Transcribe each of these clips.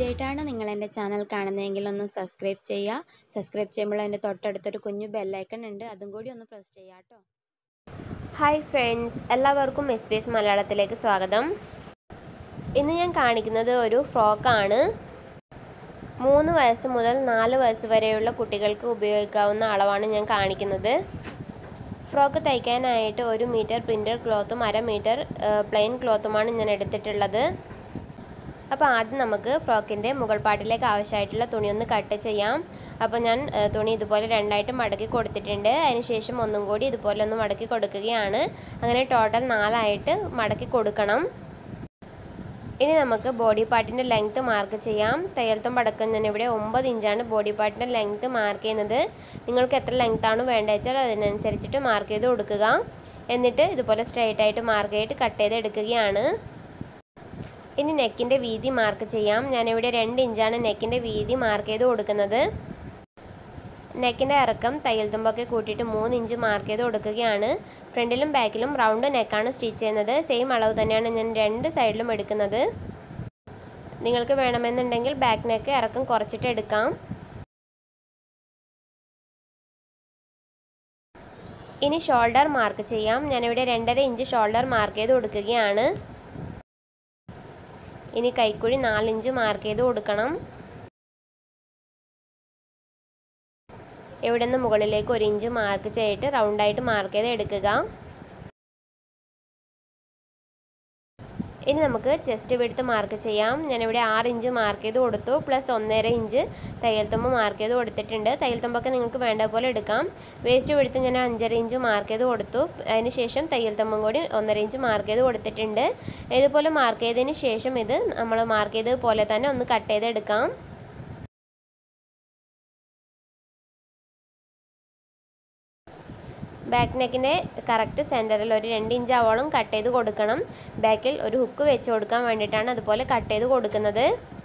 ആദ്യമായിട്ടാണ് നിങ്ങൾ എൻ്റെ ചാനൽ കാണുന്നതെങ്കിൽ ഒന്ന് സബ്സ്ക്രൈബ് ചെയ്യുക സബ്സ്ക്രൈബ് ചെയ്യുമ്പോൾ അതിൻ്റെ തൊട്ടടുത്തൊരു കുഞ്ഞു ബെല്ലൈക്കൺ ഉണ്ട് അതും കൂടി ഒന്ന് പ്രസ് ചെയ്യുക കേട്ടോ ഹായ് ഫ്രണ്ട്സ് എല്ലാവർക്കും എസ് ബി എസ് മലയാളത്തിലേക്ക് സ്വാഗതം ഇന്ന് ഞാൻ കാണിക്കുന്നത് ഒരു ഫ്രോക്കാണ് മൂന്ന് വയസ്സ് മുതൽ നാല് വയസ്സ് വരെയുള്ള കുട്ടികൾക്ക് ഉപയോഗിക്കാവുന്ന അളവാണ് ഞാൻ കാണിക്കുന്നത് ഫ്രോക്ക് തയ്ക്കാനായിട്ട് ഒരു മീറ്റർ പ്രിൻറ്റഡ് ക്ലോത്തും അര മീറ്റർ പ്ലെയിൻ ക്ലോത്തുമാണ് ഞാൻ എടുത്തിട്ടുള്ളത് അപ്പോൾ ആദ്യം നമുക്ക് ഫ്രോക്കിൻ്റെ മുകൾ പാട്ടിലേക്ക് ആവശ്യമായിട്ടുള്ള തുണി ഒന്ന് കട്ട് ചെയ്യാം അപ്പോൾ ഞാൻ ഏഹ്, തുണി ഇതുപോലെ രണ്ടായിട്ട് മടക്കി കൊടുത്തിട്ടുണ്ട് അതിനുശേഷം ഒന്നും കൂടി ഇതുപോലെ ഒന്ന് മടക്കി കൊടുക്കുകയാണ് അങ്ങനെ ടോട്ടൽ നാലായിട്ട് മടക്കി കൊടുക്കണം ഇനി നമുക്ക് ബോഡി പാർട്ടിൻ്റെ ലെങ്ത്ത് മാർക്ക് ചെയ്യാം തയ്യൽത്തും പടക്കം ഞാൻ ഇവിടെ ഒമ്പത് ഇഞ്ചാണ് ബോഡി പാർട്ടിൻ്റെ ലെങ്ത്ത് മാർക്ക് ചെയ്യുന്നത് നിങ്ങൾക്ക് എത്ര ലെങ്ത്താണ് വേണ്ടത് വെച്ചാൽ അതിനനുസരിച്ചിട്ട് മാർക്ക് ചെയ്ത് കൊടുക്കുക എന്നിട്ട് ഇതുപോലെ സ്ട്രെയിറ്റ് ആയിട്ട് മാർക്ക് ചെയ്തിട്ട് കട്ട് ചെയ്ത് എടുക്കുകയാണ് ഇനി നെക്കിൻ്റെ വീതി മാർക്ക് ചെയ്യാം ഞാനിവിടെ രണ്ട് ഇഞ്ചാണ് നെക്കിൻ്റെ വീതി മാർക്ക് ചെയ്ത് കൊടുക്കുന്നത് നെക്കിൻ്റെ ഇറക്കം തയ്യൽ തുമ്പൊക്കെ കൂട്ടിയിട്ട് മൂന്ന് ഇഞ്ച് മാർക്ക് ചെയ്ത് കൊടുക്കുകയാണ് ഫ്രണ്ടിലും ബാക്കിലും റൗണ്ട് നെക്കാണ് സ്റ്റിച്ച് ചെയ്യുന്നത് സെയിം അളവ് തന്നെയാണ് ഞാൻ രണ്ട് സൈഡിലും എടുക്കുന്നത് നിങ്ങൾക്ക് വേണമെന്നുണ്ടെങ്കിൽ ബാക്ക് നെക്ക് ഇറക്കം കുറച്ചിട്ട് എടുക്കാം ഇനി ഷോൾഡർ മാർക്ക് ചെയ്യാം ഞാനിവിടെ രണ്ടര ഇഞ്ച് ഷോൾഡർ മാർക്ക് ചെയ്ത് കൊടുക്കുകയാണ് ഇനി കൈക്കുഴി നാലിഞ്ച് മാർക്ക് ചെയ്ത് കൊടുക്കണം ഇവിടെ നിന്ന് മുകളിലേക്ക് ഒരു ഇഞ്ച് മാർക്ക് ചെയ്തിട്ട് റൗണ്ടായിട്ട് മാർക്ക് ചെയ്ത് എടുക്കുക ഇനി നമുക്ക് ചെസ്റ്റ് വിടുത്ത് മാർക്ക് ചെയ്യാം ഞാനിവിടെ ആറ് ഇഞ്ച് മാർക്ക് ചെയ്ത് കൊടുത്തു പ്ലസ് ഒന്നര ഇഞ്ച് തയ്യൽ തുമ്പ് മാർക്ക് ചെയ്ത് കൊടുത്തിട്ടുണ്ട് തയ്യൽ തുമ്പൊക്കെ നിങ്ങൾക്ക് വേണ്ട പോലെ എടുക്കാം വേസ്റ്റ് വിടുത്ത് ഞാൻ അഞ്ചര ഇഞ്ച് മാർക്ക് ചെയ്ത് കൊടുത്തു അതിന് ശേഷം തയ്യൽ തുമ്പും കൂടി ഒന്നര ഇഞ്ച് മാർക്ക് ചെയ്ത് കൊടുത്തിട്ടുണ്ട് ഇതുപോലെ മാർക്ക് ചെയ്തതിന് ശേഷം ഇത് നമ്മൾ മാർക്ക് ചെയ്തത് പോലെ തന്നെ ഒന്ന് കട്ട് ചെയ്തെടുക്കാം ബാക്ക് നെക്കിൻ്റെ കറക്റ്റ് സെൻറ്ററിൽ ഒരു രണ്ട് ഇഞ്ച് ആവോളം കട്ട് ചെയ്ത് കൊടുക്കണം ബാക്കിൽ ഒരു ഹുക്ക് വെച്ച് കൊടുക്കാൻ വേണ്ടിയിട്ടാണ് അതുപോലെ കട്ട് ചെയ്ത് കൊടുക്കുന്നത്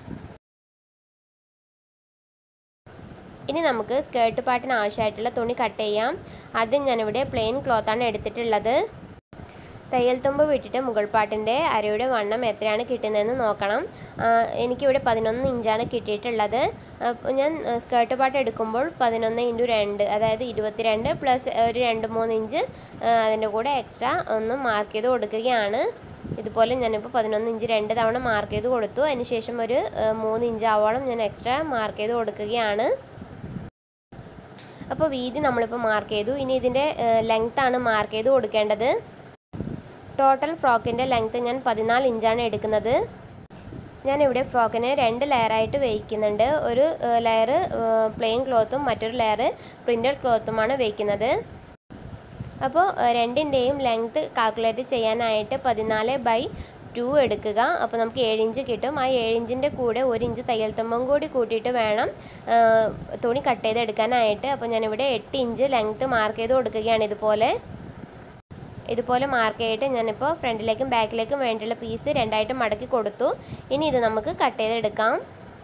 ഇനി നമുക്ക് സ്കേർട്ട് പാട്ടിന് ആവശ്യമായിട്ടുള്ള തുണി കട്ട് ചെയ്യാം ആദ്യം ഞാനിവിടെ പ്ലെയിൻ ക്ലോത്താണ് എടുത്തിട്ടുള്ളത് തയ്യൽ തുമ്പ് വിട്ടിട്ട് മുകൾ പാട്ടിൻ്റെ അരയുടെ വണ്ണം എത്രയാണ് കിട്ടുന്നതെന്ന് നോക്കണം ആ, എനിക്കിവിടെ പതിനൊന്ന് ഇഞ്ചാണ് കിട്ടിയിട്ടുള്ളത് അപ്പോൾ ഞാൻ ആ, സ്കേർട്ട് പാട്ട് എടുക്കുമ്പോൾ പതിനൊന്ന് ഇൻറ്റു രണ്ട് അതായത് ഇരുപത്തിരണ്ട് പ്ലസ് ഒരു രണ്ട് മൂന്ന് ഇഞ്ച് ആ, അതിൻ്റെ കൂടെ എക്സ്ട്രാ ഒന്ന് മാർക്ക് ചെയ്ത് കൊടുക്കുകയാണ് ഇതുപോലെ ഞാനിപ്പോൾ പതിനൊന്ന് ഇഞ്ച് രണ്ട് തവണ മാർക്ക് ചെയ്ത് കൊടുത്തു അതിനുശേഷം ഒരു ആ, മൂന്ന് ഇഞ്ച് ആവോളം ഞാൻ എക്സ്ട്രാ മാർക്ക് ചെയ്ത് കൊടുക്കുകയാണ് അപ്പോൾ വീതി നമ്മളിപ്പോൾ മാർക്ക് ചെയ്തു ഇനി ഇതിൻ്റെ ലെങ്ത്താണ് മാർക്ക് ചെയ്ത് കൊടുക്കേണ്ടത് ടോട്ടൽ ഫ്രോക്കിൻ്റെ ലെങ്ത്ത് ഞാൻ പതിനാല് ഇഞ്ചാണ് എടുക്കുന്നത് ഞാനിവിടെ ഫ്രോക്കിനെ രണ്ട് ലെയറായിട്ട് വേവിക്കുന്നുണ്ട് ഒരു ലെയർ പ്ലെയിൻ ക്ലോത്തും മറ്റൊരു ലെയർ പ്രിൻറ്റഡ് ക്ലോത്തുമാണ് വേവിക്കുന്നത് അപ്പോൾ രണ്ടിൻ്റെയും ലെങ്ത്ത് കാൽക്കുലേറ്റ് ചെയ്യാനായിട്ട് പതിനാല് ബൈ ടു എടുക്കുക അപ്പോൾ നമുക്ക് ഏഴ് ഇഞ്ച് കിട്ടും ആ ഏഴ് ഇഞ്ചിൻ്റെ കൂടെ ഒരു ഇഞ്ച് തയ്യൽ തുമ്പും കൂടി കൂട്ടിയിട്ട് വേണം ആ, തുണി കട്ട് ചെയ്തെടുക്കാനായിട്ട് അപ്പോൾ ഞാനിവിടെ എട്ട് ഇഞ്ച് ലെങ്ത്ത് മാർക്ക് ചെയ്ത് കൊടുക്കുകയാണ് ഇതുപോലെ ഇതുപോലെ മാർക്ക് ചെയ്തിട്ട് ഞാനിപ്പോൾ ഫ്രണ്ടിലേക്കും ബാക്കിലേക്കും വേണ്ടിയുള്ള പീസ് രണ്ടായിട്ട് മടക്കി കൊടുത്തു ഇനി ഇത് നമുക്ക് കട്ട് ചെയ്തെടുക്കാം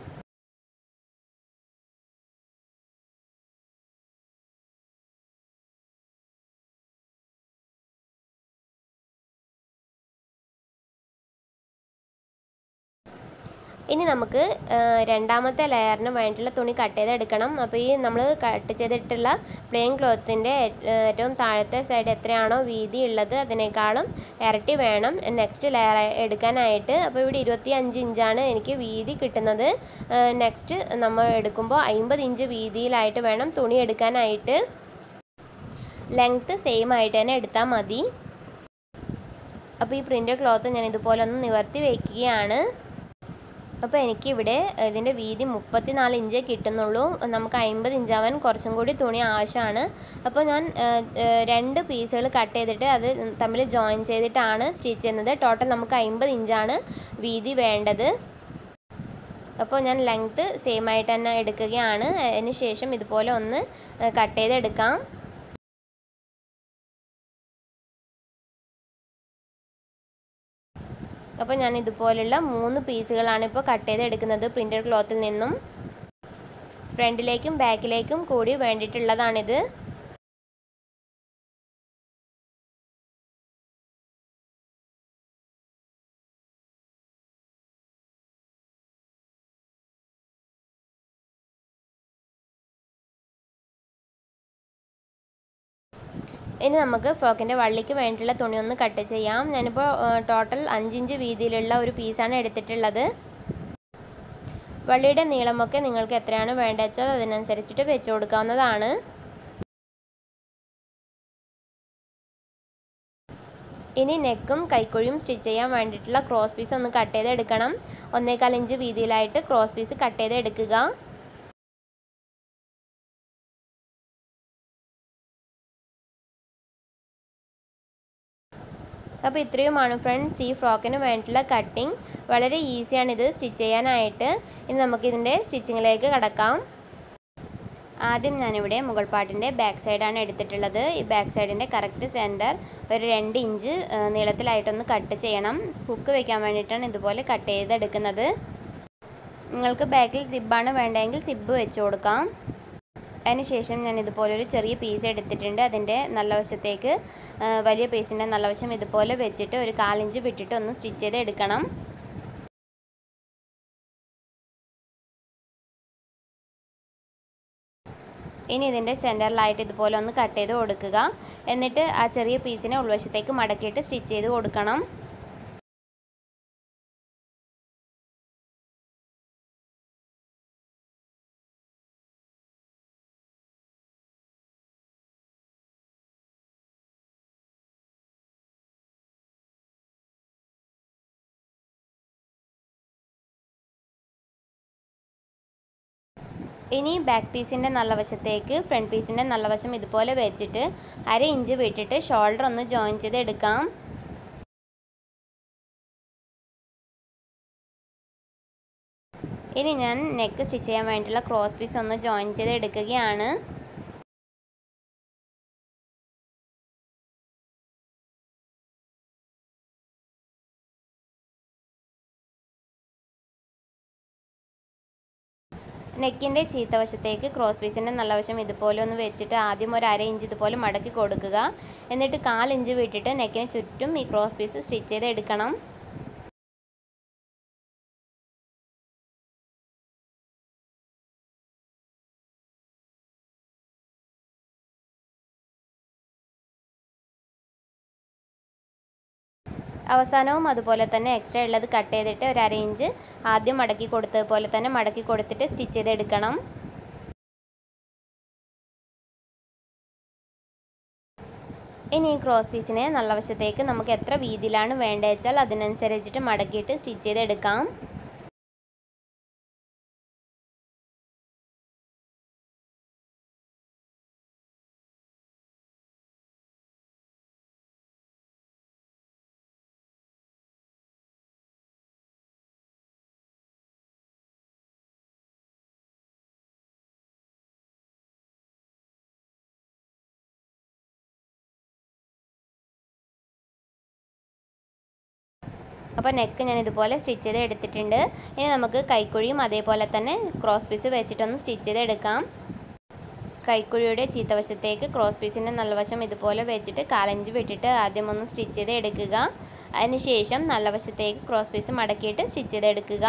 ഇനി നമുക്ക് ആ, രണ്ടാമത്തെ ലെയറിന് വേണ്ടിയുള്ള തുണി കട്ട് ചെയ്തെടുക്കണം അപ്പോൾ ഈ നമ്മൾ കട്ട് ചെയ്തിട്ടുള്ള പ്ലെയിൻ ക്ലോത്തിൻ്റെ ഏറ്റവും താഴത്തെ സൈഡ് എത്രയാണോ വീതി ഉള്ളത് അതിനേക്കാളും ഇരട്ടി വേണം നെക്സ്റ്റ് ലെയർ എടുക്കാനായിട്ട് അപ്പോൾ ഇവിടെ ഇരുപത്തി അഞ്ച് ഇഞ്ചാണ് എനിക്ക് വീതി കിട്ടുന്നത് നെക്സ്റ്റ് നമ്മൾ എടുക്കുമ്പോൾ അമ്പത് ഇഞ്ച് വീതിയിലായിട്ട് വേണം തുണി എടുക്കാനായിട്ട് ലെങ്ത്ത് സെയിം ആയിട്ട് തന്നെ എടുത്താൽ മതി അപ്പോൾ ഈ പ്രിൻ്റഡ് ക്ലോത്ത് ഞാൻ ഇതുപോലെ ഒന്ന് നിവർത്തി വയ്ക്കുകയാണ് അപ്പോൾ എനിക്കിവിടെ ഇതിൻ്റെ വീതി മുപ്പത്തിനാല് ഇഞ്ചേ കിട്ടുന്നുള്ളൂ നമുക്ക് അമ്പത് ഇഞ്ചാവാൻ കുറച്ചും കൂടി തുണി ആവശ്യമാണ് അപ്പോൾ ഞാൻ ആ, ആ, രണ്ട് പീസുകൾ കട്ട് ചെയ്തിട്ട് അത് തമ്മിൽ ജോയിൻ ചെയ്തിട്ടാണ് സ്റ്റിച്ച് ചെയ്യുന്നത് ടോട്ടൽ നമുക്ക് അമ്പത് ഇഞ്ചാണ് വീതി വേണ്ടത് അപ്പോൾ ഞാൻ ലെങ്ത്ത് സെയിം ആയിട്ട് തന്നെ എടുക്കുകയാണ് അതിന് ശേഷം ഇതുപോലെ ഒന്ന് കട്ട് ചെയ്തെടുക്കാം അപ്പോൾ ഞാൻ ഇതുപോലുള്ള മൂന്ന് പീസുകളാണ് ഇപ്പോൾ കട്ട് ചെയ്ത് എടുക്കുന്നത് പ്രിൻറ്റഡ് ക്ലോത്തിൽ നിന്നും ഫ്രണ്ടിലേക്കും ബാക്കിലേക്കും കൂടി വേണ്ടിയിട്ടുള്ളതാണിത് ഇനി നമുക്ക് ഫ്രോക്കിൻ്റെ വള്ളിക്ക് വേണ്ടിയിട്ടുള്ള തുണി ഒന്ന് കട്ട് ചെയ്യാം ഞാനിപ്പോൾ ടോട്ടൽ അഞ്ചിഞ്ച് വീതിയിലുള്ള ഒരു പീസാണ് എടുത്തിട്ടുള്ളത് വള്ളിയുടെ നീളമൊക്കെ നിങ്ങൾക്ക് എത്രയാണ് വേണ്ടത് വെച്ചാൽ അതിനനുസരിച്ചിട്ട് വെച്ച് കൊടുക്കാവുന്നതാണ് ഇനി നെക്കും കൈക്കുഴിയും സ്റ്റിച്ച് ചെയ്യാൻ വേണ്ടിയിട്ടുള്ള ക്രോസ് പീസ് ഒന്ന് കട്ട് ചെയ്ത് എടുക്കണം ഒന്നേകാൽ ഇഞ്ച് വീതിയിലായിട്ട് ക്രോസ് പീസ് കട്ട് ചെയ്ത് എടുക്കുക അപ്പോൾ ഇത്രയുമാണ് ഫ്രണ്ട്സ് ഈ ഫ്രോക്കിന് വേണ്ടിയിട്ടുള്ള കട്ടിങ് വളരെ ഈസിയാണ് ഇത് സ്റ്റിച്ച് ചെയ്യാനായിട്ട് ഇനി നമുക്കിതിൻ്റെ സ്റ്റിച്ചിങ്ങിലേക്ക് കടക്കാം ആദ്യം ഞാനിവിടെ മുകൾ പാട്ടിൻ്റെ ബാക്ക് സൈഡാണ് എടുത്തിട്ടുള്ളത് ഈ ബാക്ക് സൈഡിൻ്റെ കറക്റ്റ് സെൻറ്റർ ഒരു രണ്ട് ഇഞ്ച് നീളത്തിലായിട്ടൊന്ന് കട്ട് ചെയ്യണം ഹുക്ക് വെക്കാൻ വേണ്ടിയിട്ടാണ് ഇതുപോലെ കട്ട് ചെയ്തെടുക്കുന്നത് നിങ്ങൾക്ക് ബാക്കിൽ സിബാണ് വേണ്ടതെങ്കിൽ സിബ് വെച്ച് കൊടുക്കാം അതിനുശേഷം ഞാൻ ഇതുപോലെ ഒരു ചെറിയ പീസ് എടുത്തിട്ടുണ്ട് അതിൻ്റെ നല്ല വശത്തേക്ക് വലിയ പീസിൻ്റെ നല്ല വശം ഇതുപോലെ വെച്ചിട്ട് ഒരു കാലിഞ്ച് വിട്ടിട്ട് ഒന്ന് സ്റ്റിച്ച് ചെയ്ത് എടുക്കണം ഇനി ഇതിൻ്റെ സെൻറ്ററിലായിട്ട് ഇതുപോലെ ഒന്ന് കട്ട് ചെയ്ത് കൊടുക്കുക എന്നിട്ട് ആ ചെറിയ പീസിനെ ഉൾവശത്തേക്ക് മടക്കിയിട്ട് സ്റ്റിച്ച് ചെയ്ത് കൊടുക്കണം ഇനി ബാക്ക് പീസിൻ്റെ നല്ല വശത്തേക്ക് ഫ്രണ്ട് പീസിൻ്റെ നല്ല വശം ഇതുപോലെ വെച്ചിട്ട് അര ഇഞ്ച് വിട്ടിട്ട് ഷോൾഡർ ഒന്ന് ജോയിൻ ചെയ്ത് എടുക്കാം ഇനി ഞാൻ നെക്ക് സ്റ്റിച്ച് ചെയ്യാൻ വേണ്ടിയിട്ടുള്ള ക്രോസ് പീസ് ഒന്ന് ജോയിൻ ചെയ്ത് എടുക്കുകയാണ് നെക്കിൻ്റെ ചീത്തവശത്തേക്ക് ക്രോസ് പീസിൻ്റെ നല്ല വശം ഇതുപോലെ ഒന്ന് വെച്ചിട്ട് ആദ്യം ഒരു അര ഇഞ്ച് ഇതുപോലെ മടക്കി കൊടുക്കുക എന്നിട്ട് കാൽ ഇഞ്ച് വിട്ടിട്ട് നെക്കിന് ചുറ്റും ഈ ക്രോസ് പീസ് സ്റ്റിച്ച് ചെയ്ത് എടുക്കണം അവസാനവും അതുപോലെ തന്നെ എക്സ്ട്രാ ഉള്ളത് കട്ട് ചെയ്തിട്ട് ഒരു അര ഇഞ്ച് ആദ്യം മടക്കി കൊടുത്തതുപോലെ തന്നെ മടക്കി കൊടുത്തിട്ട് സ്റ്റിച്ച് ചെയ്തെടുക്കണം ഇനി ഈ ക്രോസ് പീസിനെ നല്ല വശത്തേക്ക് നമുക്ക് എത്ര വീതിയിലാണ് വേണ്ടത് വെച്ചാൽ അതിനനുസരിച്ചിട്ട് മടക്കിയിട്ട് സ്റ്റിച്ച് ചെയ്തെടുക്കാം അപ്പോൾ നെക്ക് ഞാൻ ഇതുപോലെ സ്റ്റിച്ച് ചെയ്ത് എടുത്തിട്ടുണ്ട് ഇനി നമുക്ക് കൈക്കുഴിയും അതേപോലെ തന്നെ ക്രോസ് പീസ് വെച്ചിട്ടൊന്ന് സ്റ്റിച്ച് ചെയ്ത് എടുക്കാം കൈക്കുഴിയുടെ ചീത്തവശത്തേക്ക് ക്രോസ് പീസിൻ്റെ നല്ല വശം ഇതുപോലെ വെച്ചിട്ട് കാലഞ്ച് വിട്ടിട്ട് ആദ്യം ഒന്ന് സ്റ്റിച്ച് ചെയ്ത് എടുക്കുക അതിനുശേഷം നല്ല വശത്തേക്ക് ക്രോസ് പീസ് മടക്കിയിട്ട് സ്റ്റിച്ച് ചെയ്ത് എടുക്കുക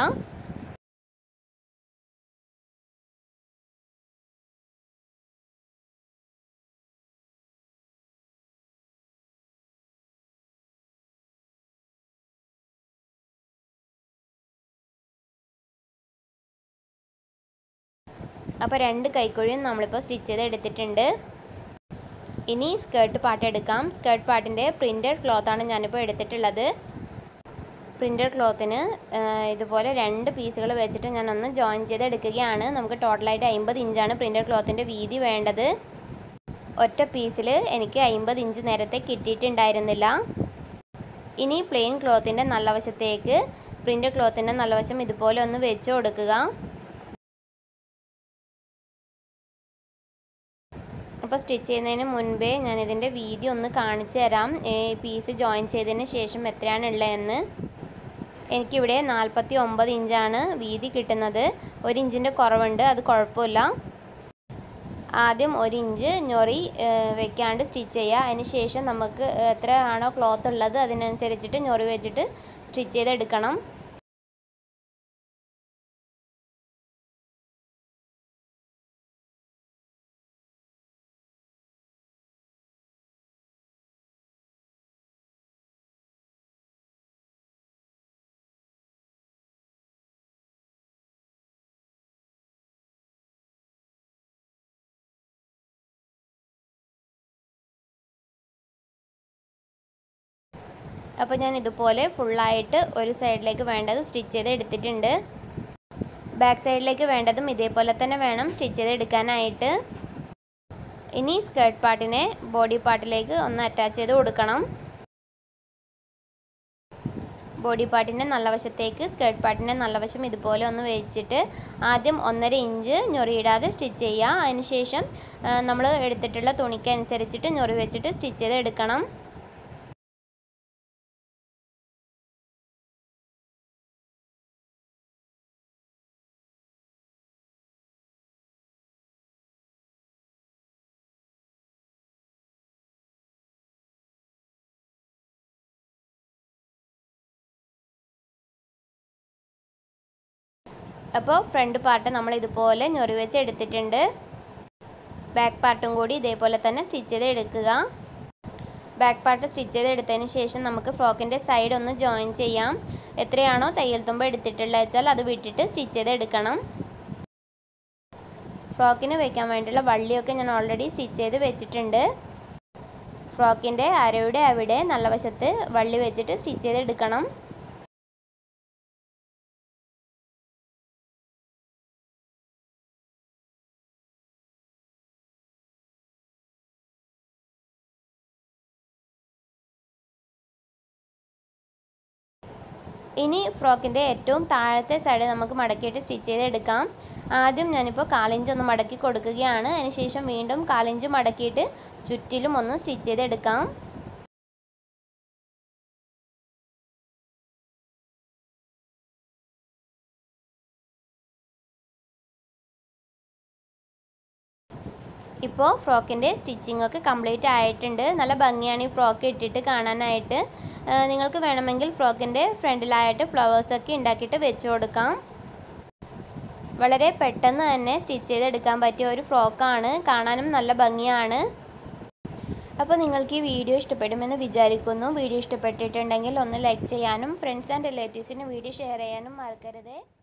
അപ്പോൾ രണ്ട് കൈക്കുഴിയും നമ്മളിപ്പോൾ സ്റ്റിച്ച് ചെയ്ത് എടുത്തിട്ടുണ്ട് ഇനി സ്കേർട്ട് പാർട്ട് എടുക്കാം സ്കേർട്ട് പാർട്ടിൻ്റെ പ്രിൻറ്റഡ് ക്ലോത്താണ് ഞാനിപ്പോൾ എടുത്തിട്ടുള്ളത് പ്രിൻറ്റഡ് ക്ലോത്തിന് ഇതുപോലെ രണ്ട് പീസുകൾ വെച്ചിട്ട് ഞാനൊന്ന് ജോയിൻ ചെയ്ത് എടുക്കുകയാണ് നമുക്ക് ടോട്ടലായിട്ട് അമ്പത് ഇഞ്ചാണ് പ്രിൻറ്റഡ് ക്ലോത്തിൻ്റെ വീതി വേണ്ടത് ഒറ്റ പീസിൽ എനിക്ക് അമ്പത് ഇഞ്ച് നേരത്തെ കിട്ടിയിട്ടുണ്ടായിരുന്നില്ല ഇനി പ്ലെയിൻ ക്ലോത്തിൻ്റെ നല്ല വശത്തേക്ക് പ്രിൻറ്റഡ് ക്ലോത്തിൻ്റെ നല്ല വശം ഇതുപോലെ ഒന്ന് വെച്ച് കൊടുക്കുക അപ്പോൾ സ്റ്റിച്ച് ചെയ്യുന്നതിന് മുൻപേ ഞാൻ ഇതിൻ്റെ വീതി ഒന്ന് കാണിച്ചു തരാം ഈ പീസ് ജോയിൻ ചെയ്തതിന് ശേഷം എത്രയാണ് ഉള്ളതെന്ന് എനിക്കിവിടെ നാൽപ്പത്തി ഒമ്പത് ഇഞ്ചാണ് വീതി കിട്ടുന്നത് ഒരു ഇഞ്ചിൻ്റെ കുറവുണ്ട് അത് കുഴപ്പമില്ല ആദ്യം ഒരു ഇഞ്ച് ഞൊറി വെക്കാണ്ട് സ്റ്റിച്ച് ചെയ്യുക അതിന് ശേഷം നമുക്ക് എത്ര ആണോ ക്ലോത്ത് ഉള്ളത് അതിനനുസരിച്ചിട്ട് ഞൊറി വെച്ചിട്ട് സ്റ്റിച്ച് ചെയ്തെടുക്കണം അപ്പോൾ ഞാൻ ഇതുപോലെ ഫുള്ളായിട്ട് ഒരു സൈഡിലേക്ക് വേണ്ടത് സ്റ്റിച്ച് ചെയ്ത് എടുത്തിട്ടുണ്ട് ബാക്ക് സൈഡിലേക്ക് വേണ്ടതും ഇതേപോലെ തന്നെ വേണം സ്റ്റിച്ച് ചെയ്ത് എടുക്കാനായിട്ട് ഇനി സ്കേർട്ട് പാർട്ടിനെ ബോഡി പാർട്ടിലേക്ക് ഒന്ന് അറ്റാച്ച് ചെയ്ത് കൊടുക്കണം ബോഡി പാർട്ടിൻ്റെ നല്ല വശത്തേക്ക് സ്കേർട്ട് പാർട്ടിൻ്റെ നല്ല വശം ഇതുപോലെ ഒന്ന് വെച്ചിട്ട് ആദ്യം ഒന്നര ഇഞ്ച് ഞൊറിയിടാതെ സ്റ്റിച്ച് ചെയ്യുക അതിനുശേഷം നമ്മൾ എടുത്തിട്ടുള്ള തുണിക്ക് അനുസരിച്ചിട്ട് ഞൊറി വെച്ചിട്ട് സ്റ്റിച്ച് ചെയ്ത് എടുക്കണം അപ്പോൾ ഫ്രണ്ട് പാർട്ട് നമ്മൾ ഇതുപോലെ ഞൊറി വെച്ച് എടുത്തിട്ടുണ്ട് ബാക്ക് പാർട്ടും കൂടി ഇതേപോലെ തന്നെ സ്റ്റിച്ച് ചെയ്ത് എടുക്കുക ബാക്ക് പാർട്ട് സ്റ്റിച്ച് ചെയ്ത് എടുത്തതിന് ശേഷം നമുക്ക് ഫ്രോക്കിൻ്റെ സൈഡ് ഒന്ന് ജോയിൻ ചെയ്യാം എത്രയാണോ തയ്യൽ തുമ്പ് എടുത്തിട്ടുള്ളത് വെച്ചാൽ അത് വിട്ടിട്ട് സ്റ്റിച്ച് ചെയ്ത് എടുക്കണം ഫ്രോക്കിന് വെക്കാൻ വേണ്ടിയുള്ള വള്ളിയൊക്കെ ഞാൻ ഓൾറെഡി സ്റ്റിച്ച് ചെയ്ത് വെച്ചിട്ടുണ്ട് ഫ്രോക്കിൻ്റെ അരയുടെ അവിടെ നല്ല വശത്ത് വള്ളി വെച്ചിട്ട് സ്റ്റിച്ച് ചെയ്ത് എടുക്കണം ഇനി ഫ്രോക്കിൻ്റെ ഏറ്റവും താഴത്തെ സൈഡ് നമുക്ക് മടക്കിയിട്ട് സ്റ്റിച്ച് ചെയ്ത് എടുക്കാം ആദ്യം ഞാനിപ്പോൾ കാലിഞ്ച് ഒന്ന് മടക്കി കൊടുക്കുകയാണ് അതിനുശേഷം വീണ്ടും കാലിഞ്ച് മടക്കിയിട്ട് ചുറ്റിലും ഒന്ന് സ്റ്റിച്ച് ചെയ്ത് എടുക്കാം ഇപ്പോൾ ഫ്രോക്കിൻ്റെ സ്റ്റിച്ചിങ് ഒക്കെ കംപ്ലീറ്റ് ആയിട്ടുണ്ട് നല്ല ഭംഗിയാണ് ഈ ഫ്രോക്ക് ഇട്ടിട്ട് കാണാനായിട്ട് നിങ്ങൾക്ക് വേണമെങ്കിൽ ഫ്രോക്കിൻ്റെ ഫ്രണ്ടിലായിട്ട് ഫ്ലവേഴ്സൊക്കെ ഉണ്ടാക്കിയിട്ട് വെച്ച് കൊടുക്കാം വളരെ പെട്ടെന്ന് തന്നെ സ്റ്റിച്ച് ചെയ്തെടുക്കാൻ പറ്റിയ ഒരു ഫ്രോക്കാണ് കാണാനും നല്ല ഭംഗിയാണ് അപ്പോൾ നിങ്ങൾക്ക് ഈ വീഡിയോ ഇഷ്ടപ്പെടുമെന്ന് വിചാരിക്കുന്നു വീഡിയോ ഇഷ്ടപ്പെട്ടിട്ടുണ്ടെങ്കിൽ ഒന്ന് ലൈക്ക് ചെയ്യാനും ഫ്രണ്ട്സ് ആൻഡ് റിലേറ്റീവ്സിന് വീഡിയോ ഷെയർ ചെയ്യാനും മറക്കരുത്